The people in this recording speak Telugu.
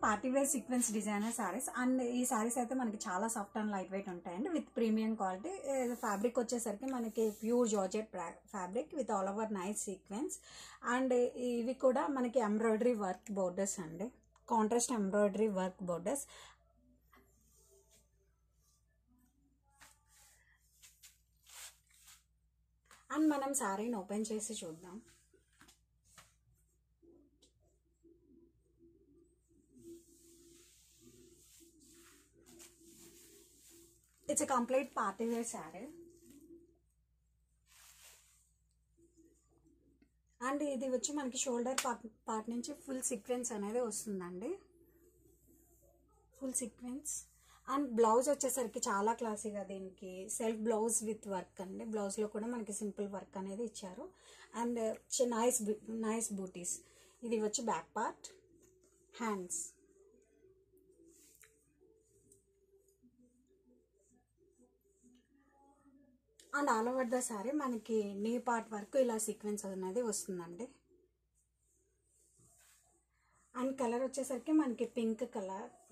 party wear sequence designer saris and ఈ సారీస్ అయితే మనకి చాలా సాఫ్ట్ అండ్ లైట్ వెయిట్ ఉంటాయండి విత్ ప్రీమియం క్వాలిటీ ఫ్యాబ్రిక్ వచ్చేసరికి మనకి pure georgette fabric with all over nice sequence and ఇవి కూడా మనకి ఎంబ్రాయిడరీ వర్క్ బోర్డర్స్ అండి contrast embroidery work borders and మనం శారీని ఓపెన్ చేసి చూద్దాం it's a complete party wear sari and ఇది వచ్చి మనకి షోల్డర్ పార్ట్ పార్ట్ నుంచి ఫుల్ సీక్వెన్స్ అనేది వస్తుందండి ఫుల్ సీక్వెన్స్ అండ్ బ్లౌజ్ వచ్చేసరికి చాలా క్లాసీగా దీనికి సెల్ఫ్ బ్లౌజ్ విత్ వర్క్ అండి బ్లౌజ్లో కూడా మనకి సింపుల్ వర్క్ అనేది ఇచ్చారు అండ్ నైస్ నైస్ బూటీస్ ఇది వచ్చి back part hands and all over the sari మనకి నీ పార్ట్ వరకు ఇలా సీక్వెన్స్ అనేది వస్తుందండి అండ్ కలర్ వచ్చేసరికి మనకి పింక్ కలర్